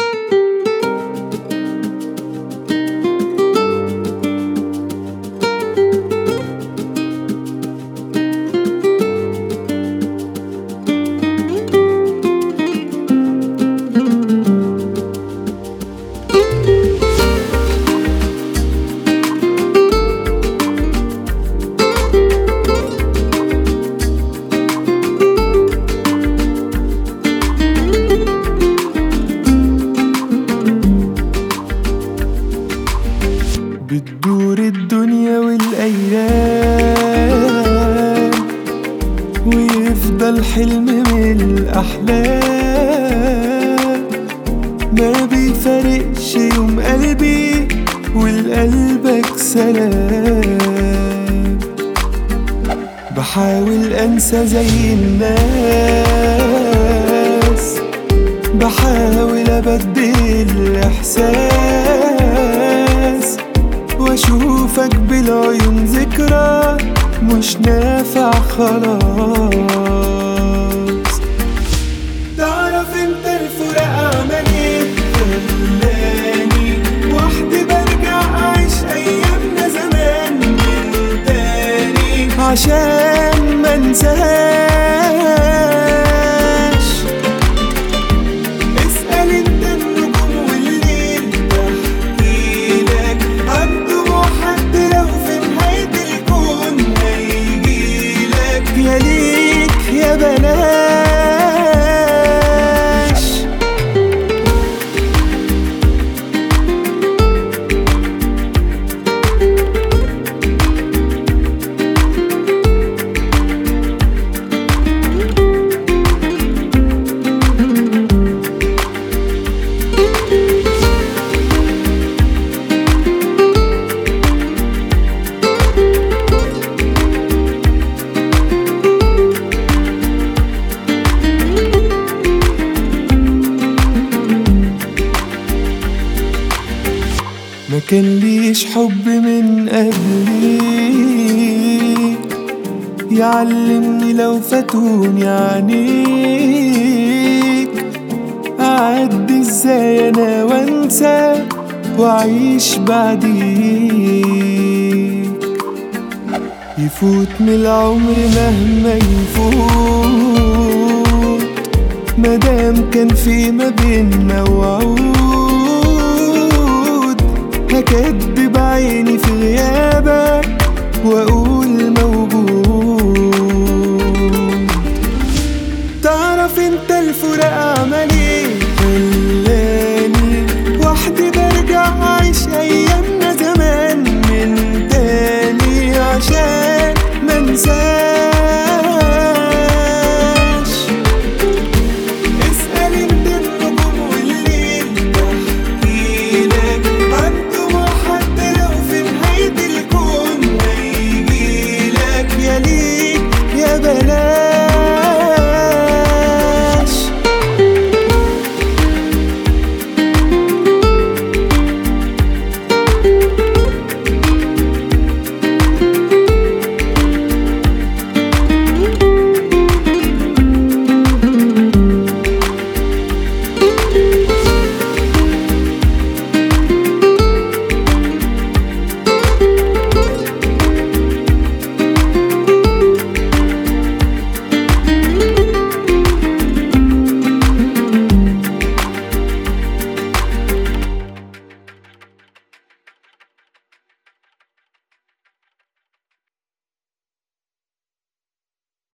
بتدور الدنيا والأيام ويفضل حلم من الأحلام ما بيفارقش يوم قلبي ولقلبك سلام بحاول أنسى زي الناس بحاول أبدل الإحساس واشوفك بالعيون ذكرى مش نافع خلاص تعرف انت الفراق عمل ايه خلاني وحدي برجع اعيش ايامنا زمان من تاني عشان ما انساهاش اسأل انت النجوم والليل بحكيلك عن دموع حد لو في نهاية الكون هيجيلك يا ليك يا بلاش ما كان ليش حب من قبليك يعلمني لو فاتوني عنيك أعدي ازاي انا وانسى واعيش بعديك يفوت من العمر مهما يفوت مادام كان في ما بينا وعود هكدب عيني في غيابك واقول